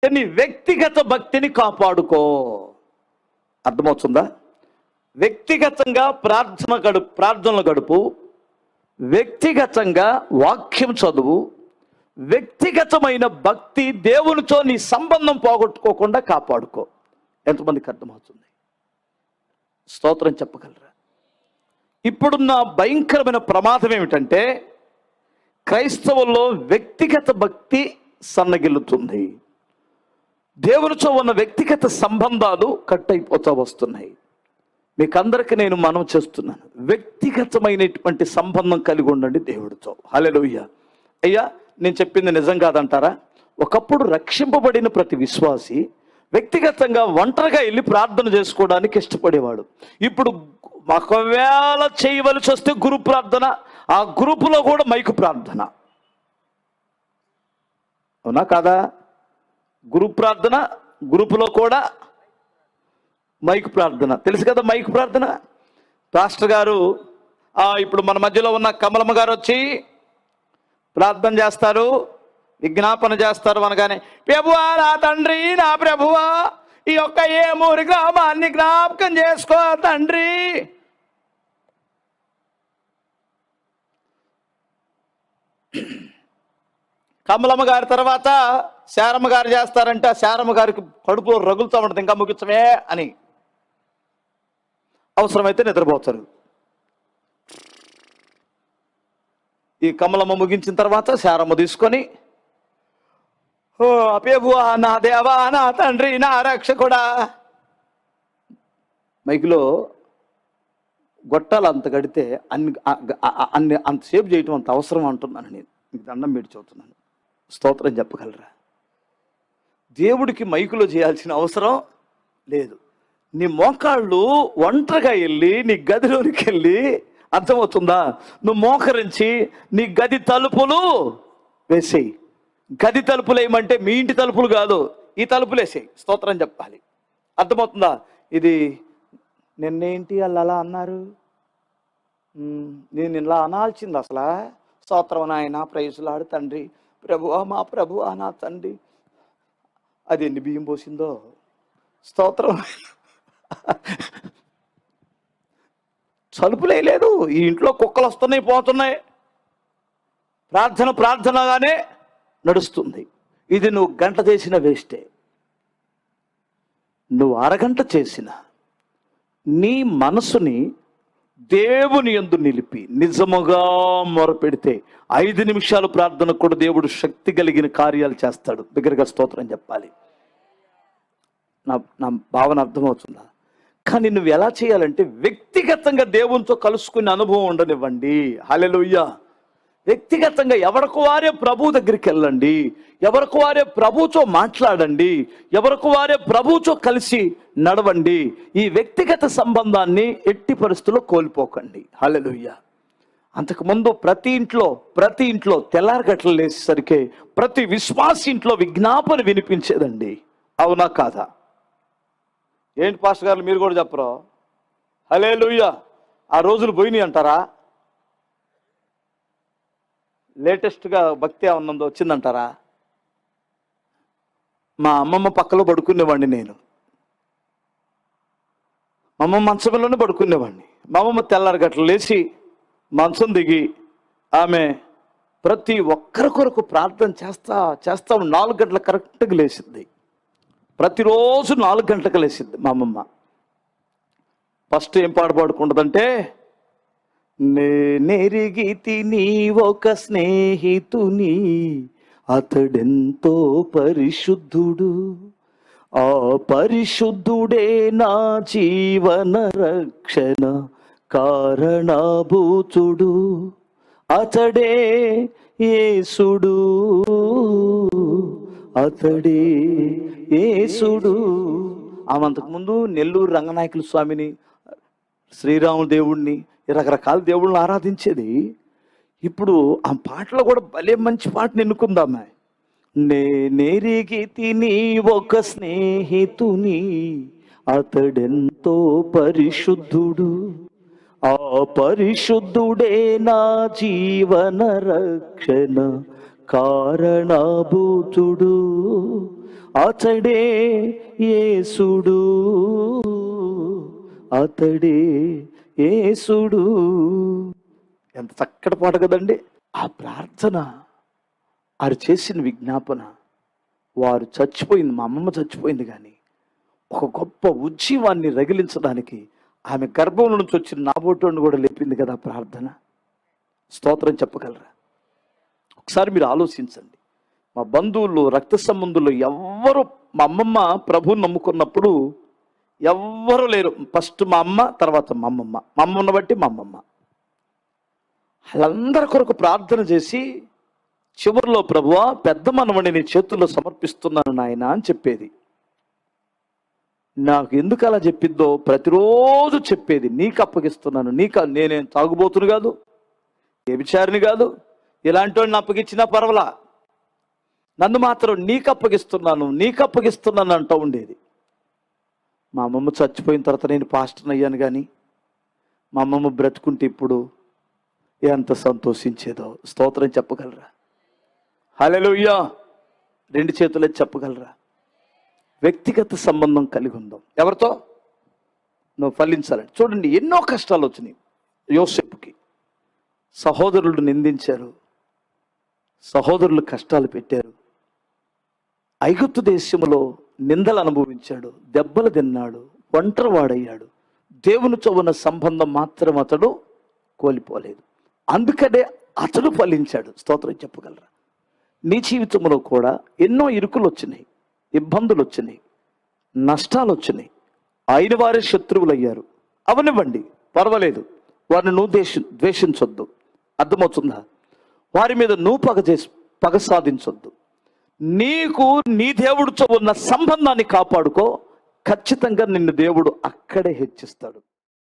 నీ వ్యక్తిగత భక్తిని కాపాడుకో అర్థమవుతుందా వ్యక్తిగతంగా ప్రార్థన గడుపు ప్రార్థనలు గడుపు వ్యక్తిగతంగా వాక్యం చదువు వ్యక్తిగతమైన భక్తి దేవునితో నీ సంబంధం పోగొట్టుకోకుండా కాపాడుకో ఎంతమందికి అర్థమవుతుంది స్తోత్రం చెప్పగలరా ఇప్పుడున్న భయంకరమైన ప్రమాదం ఏమిటంటే క్రైస్తవుల్లో వ్యక్తిగత భక్తి సన్నగిల్లుతుంది దేవునితో ఉన్న వ్యక్తిగత సంబంధాలు కట్ అయిపోతూ వస్తున్నాయి మీకందరికి నేను మనం చేస్తున్నాను వ్యక్తిగతమైనటువంటి సంబంధం కలిగి ఉండండి దేవుడితో హల్లెలూయా అయ్యా నేను చెప్పింది నిజం కాదంటారా ఒకప్పుడు రక్షింపబడిన ప్రతి విశ్వాసి వ్యక్తిగతంగా ఒంటరిగా వెళ్ళి ప్రార్థన చేసుకోవడానికి ఇష్టపడేవాడు ఇప్పుడు ఒకవేళ చేయవలసి వస్తే గురు ప్రార్థన ఆ గ్రూపులో కూడా మైకు ప్రార్థన అవునా కాదా గురు ప్రార్థన గ్రూపులో కూడా మైక్ ప్రార్థన తెలుసు కదా మైక్ ప్రార్థన పాస్టర్ గారు ఆ, ఇప్పుడు మన మధ్యలో ఉన్న కమలమ్మ గారు వచ్చి ప్రార్థన చేస్తారు విజ్ఞాపన చేస్తారు అనగానే ప్రభువా నా తండ్రి నా ప్రభువా ఈ యొక్క ఏ మూరి గ్రామాన్ని జ్ఞాపకం చేసుకో తండ్రి కమలమ్మ గారి తర్వాత శారమ్మ గారు చేస్తారంటే ఆ శారమ్మ గారికి కడుపులో రగులుతూ ఉంటుంది ఇంకా ముగించమే అని అవసరమైతే నిద్రపోతారు ఈ కమలమ్మ ముగించిన తర్వాత శారమ్మ తీసుకొని ఓ అపేబువా నా దేవా నా తండ్రి నా రక్షకుడా మైకులో గొట్టాలు అంత కడితే అన్ని ఆ- ఆ- అన్ని అంతసేపు చేయటం అంత అవసరం అంటున్నాను నేను మీకు దండం పెట్టి చదువుతున్నాను స్తోత్రం చెప్పగలరా దేవుడికి మైకులో చేయాల్సిన అవసరం లేదు నీ మోకాళ్ళు ఒంటరిగా వెళ్ళి నీ గదిలోనికి వెళ్ళి అర్థమవుతుందా నువ్వు మోకరించి నీ గది తలుపులు వేసేయి గది తలుపులు ఏమంటే మీ ఇంటి తలుపులు కాదు ఈ తలుపులు వేసేయి స్తోత్రం చెప్పాలి అర్థమవుతుందా ఇది నిన్నేంటి వాళ్ళు అలా అన్నారు ఉమ్, నేను ఇలా అనాల్సింది అసలు స్తోత్రం నాయన ప్రైజులాడు తండ్రి ప్రభువా మా ప్రభువా నా తండ్రి అది ఎన్ని బియ్యం పోసిందో స్తోత్రం చలుపులే లేదు ఈ ఇంట్లో కుక్కలు వస్తున్నాయి పోతున్నాయి ప్రార్థన ప్రార్థనగానే నడుస్తుంది ఇది నువ్వు గంట చేసిన వేస్టే నువ్వు అరగంట చేసిన నీ మనసుని దేవుని యందు నిలిపి నిజముగా మొరపెడితే ఐదు నిమిషాలు ప్రార్థన కూడా దేవుడు శక్తి కలిగిన కార్యాలు చేస్తాడు దగ్గరగా స్తోత్రం చెప్పాలి నా నా భావన అర్థమవుతుందా కానీ నువ్వు ఎలా చేయాలంటే వ్యక్తిగతంగా దేవునితో కలుసుకునే అనుభవం ఉండనివ్వండి హల్లెలూయా వ్యక్తిగతంగా ఎవరికి వారే ప్రభు దగ్గరికి వెళ్ళండి ఎవరికి వారే ప్రభుతో మాట్లాడండి ఎవరికి వారే ప్రభుతో కలిసి నడవండి ఈ వ్యక్తిగత సంబంధాన్ని ఎట్టి పరిస్థితుల్లో కోల్పోకండి హల్లెలూయా అంతకుముందు ప్రతి ఇంట్లో ప్రతి ఇంట్లో తెల్లారగట్లు లేచేసరికి ప్రతి విశ్వాస ఇంట్లో విజ్ఞాపన వినిపించేదండి అవునా కాదా ఏంటి పాస్టర్ గారు మీరు కూడా చెప్పరు హలే ఆ రోజులు పోయినాయి అంటారా లేటెస్ట్గా భక్తి ఏమన్నా వచ్చిందంటారా మా అమ్మమ్మ పక్కలో పడుకునేవాడిని నేను మా అమ్మమ్మ మంచంలోనే పడుకునేవాడిని మా అమ్మమ్మ తెల్లారి గట్ల లేచి మంచం దిగి ఆమె ప్రతి ఒక్కరి కొరకు ప్రార్థన చేస్తా చేస్తా నాలుగు గంటల కరెక్ట్గా లేచింది ప్రతిరోజు నాలుగు గంటలకు లేచింది మా అమ్మమ్మ ఫస్ట్ ఏం పాట పాడుకుంటుందంటే నేనెరిగి తిని ఒక స్నేహితుని అతడెంతో పరిశుద్ధుడు ఆ పరిశుద్ధుడే నా జీవన రక్షణ కారణభూతుడు అతడే యేసుడు అతడే యేసుడు ఆమె అంతకుముందు నెల్లూరు రంగనాయకుల స్వామిని శ్రీరాముల దేవుణ్ణి ఈ రకరకాల దేవుళ్ళని ఆరాధించేది ఇప్పుడు ఆ పాటలో కూడా భలే మంచి పాటను ఎన్నుకుందామే నేనెరిగి తిని ఒక స్నేహితుని అతడెంతో పరిశుద్ధుడు ఆ పరిశుద్ధుడే నా జీవన రక్షణ కారణభూతుడు అతడే యేసుడు అతడే యేసుడు ఎంత చక్కటి పాట కదండి ఆ ప్రార్థన వారు చేసిన విజ్ఞాపన వారు చచ్చిపోయింది మా అమ్మమ్మ చచ్చిపోయింది కానీ ఒక గొప్ప ఉజ్జీవాన్ని రగిలించడానికి ఆమె గర్భం నుంచి వచ్చిన నాబోటోని కూడా లేపింది కదా ఆ ప్రార్థన స్తోత్రం చెప్పగలరా ఒకసారి మీరు ఆలోచించండి మా బంధువులు రక్త సంబంధులు ఎవ్వరు మా అమ్మమ్మ ప్రభువుని నమ్ముకున్నప్పుడు ఎవ్వరు లేరు ఫస్ట్ మా అమ్మ తర్వాత మా అమ్మమ్మ మా అమ్మమ్మను బట్టి మా అమ్మమ్మ వాళ్ళందరి కొరకు ప్రార్థన చేసి చివరిలో ప్రభువా పెద్ద మనవని నీ చేతుల్లో సమర్పిస్తున్నాను నాయన అని చెప్పేది నాకు ఎందుకు అలా చెప్పిద్దో ప్రతిరోజు చెప్పేది నీకు అప్పగిస్తున్నాను నీకు నేనేం తాగుబోతును కాదు ఏ విచారిని కాదు ఇలాంటి వాడిని అప్పగించినా పర్వాలా నన్ను మాత్రం నీకు అప్పగిస్తున్నాను నీకు అప్పగిస్తున్నాను అంటూ ఉండేది మా అమ్మమ్మ చచ్చిపోయిన తర్వాత నేను పాస్టర్ అయ్యాను కానీ మా అమ్మమ్మ బ్రతుకుంటే ఇప్పుడు ఎంత సంతోషించేదో స్తోత్రం చెప్పగలరా హల్లెలూయా రెండు చేతులే చెప్పగలరా వ్యక్తిగత సంబంధం కలిగి ఉందాం ఎవరితో నువ్వు ఫలించాలని చూడండి ఎన్నో కష్టాలు వచ్చినాయి యోసెప్కి సహోదరులు నిందించారు సహోదరులు కష్టాలు పెట్టారు ఐగుప్తు దేశంలో నిందలు అనుభవించాడు దెబ్బలు తిన్నాడు ఒంటరివాడయ్యాడు దేవునితో ఉన్న సంబంధం మాత్రం అతడు కోల్పోలేదు అందుకనే అతడు ఫలించాడు స్తోత్రం చెప్పగలరా నీ జీవితంలో కూడా ఎన్నో ఇరుకులు వచ్చినాయి ఇబ్బందులు వచ్చినాయి నష్టాలు వచ్చినాయి అయిన వారే శత్రువులు అయ్యారు అవనివ్వండి పర్వాలేదు వారిని నువ్వు దేశ ద్వేషించొద్దు అర్థమవుతుందా వారి మీద నువ్వు పగ చేసి పగ సాధించొద్దు నీకు నీ దేవుడితో ఉన్న సంబంధాన్ని కాపాడుకో ఖచ్చితంగా నిన్ను దేవుడు అక్కడే హెచ్చిస్తాడు